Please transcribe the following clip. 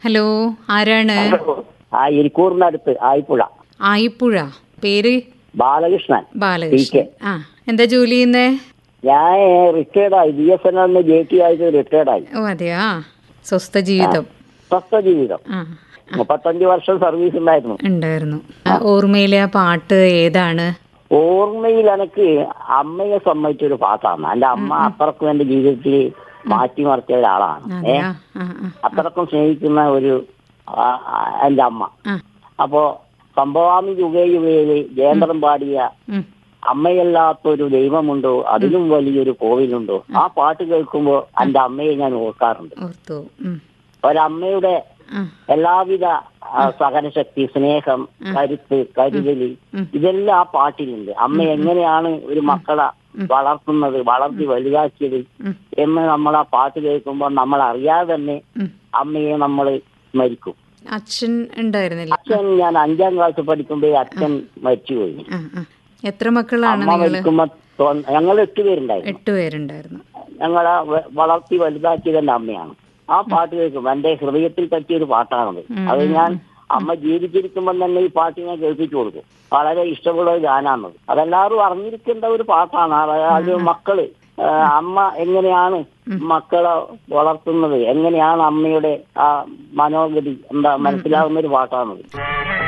Hello ആരാണ് ആ ഇരിക്കൂറിനടുത്ത് ആയിപ്പുഴ ആയിപ്പുഴ പേര് ബാലകൃഷ്ണൻ ബാലകൃഷ്ണൻ ആ എന്താ ജോലി ചെയ്യുന്നേ ഞാൻ റിട്ടയർഡായി ബി എസ് എൻ എല്ലിന് ജെ ടി ആയിട്ട് റിട്ടയർഡായി ഓ അതെയാ സ്വസ്ഥ ജീവിതം സ്വസ്ഥ ജീവിതം ആ മുപ്പത്തഞ്ച് വർഷം സർവീസ് ഉണ്ടായിരുന്നു ഉണ്ടായിരുന്നു ആ, ഓർമ്മയിലെ ആ പാട്ട് ഏതാണ് ഓർമ്മയിൽ എനിക്ക് അമ്മയെ സംബന്ധിച്ച ഒരു പാട്ടാണ് എന്റെ അമ്മ അത്രക്കും എന്റെ ജീവിതത്തിൽ മാറ്റിമറിച്ച ഒരാളാണ് ഏ അതെയാ ആ ആ അത്രക്കും സ്നേഹിക്കുന്ന ഒരു ആ, ആ, എന്റെ അമ്മ ആ അപ്പോ സംഭവാമി യുഗേ യുഗയില് ജയേന്ദ്രൻ പാടിയ ഉം. അമ്മയല്ലാത്തൊരു ദൈവമുണ്ടോ അതിലും വലിയൊരു കോവിലുണ്ടോ ആ പാട്ട് കേൾക്കുമ്പോ എന്റെ അമ്മയെ ഞാൻ ഓർക്കാറുണ്ട് ഓർത്തു ഉം. ഒരമ്മയുടെ ആ എല്ലാവിധ ആ, സഹനശക്തി സ്നേഹം കരുത്ത് കരുതല് ഇതെല്ലാം ആ പാട്ടിലുണ്ട് അമ്മ എങ്ങനെയാണ് ഒരു മക്കളെ വളർത്തുന്നത് വളർത്തി വലുതാക്കിയത് എന്ന് നമ്മൾ ആ പാട്ട് കേൾക്കുമ്പോൾ നമ്മൾ അറിയാതെ തന്നെ ഉം. അമ്മയെ നമ്മൾ സ്മരിക്കും അച്ഛൻ ഉണ്ടായിരുന്നില്ല അച്ഛൻ ഞാൻ അഞ്ചാം ക്ലാസ് പഠിക്കുമ്പോ അച്ഛൻ മരിച്ചുപോയി ആ ആ എത്ര മക്കളാണ് അമ്മ നിങ്ങള് മരിക്കുമ്പോ തോന്ന- ഞങ്ങൾ എട്ട് പേരുണ്ടായിരുന്നു എട്ട് പേരുണ്ടായിരുന്നു ഞങ്ങളെ വ- വളർത്തി വലുതാക്കിയത് എന്റെ അമ്മയാണ് ആ പാട്ട് കേൾക്കുമ്പോ എന്റെ ഹൃദയത്തിൽ തട്ടിയ ഒരു പാട്ടാണത് അത് ഞാൻ അമ്മ ജീവിച്ചിരിക്കുമ്പോൾ തന്നെ ഈ പാട്ട് ഞാൻ കേൾപ്പിച്ചു കൊടുക്കും വളരെ ഇഷ്ടമുള്ള ഒരു ഗാനാണത് അതെല്ലാവരും അറിഞ്ഞിരിക്കേണ്ട ഒരു പാട്ടാണ് അതായത് മക്കള് ആ, അമ്മ എങ്ങനെയാണ് മക്കളെ വളർത്തുന്നത് എങ്ങനെയാണ് അമ്മയുടെ ആ മനോഗതി എന്താ മനസ്സിലാവുന്ന ഒരു പാട്ടാണത്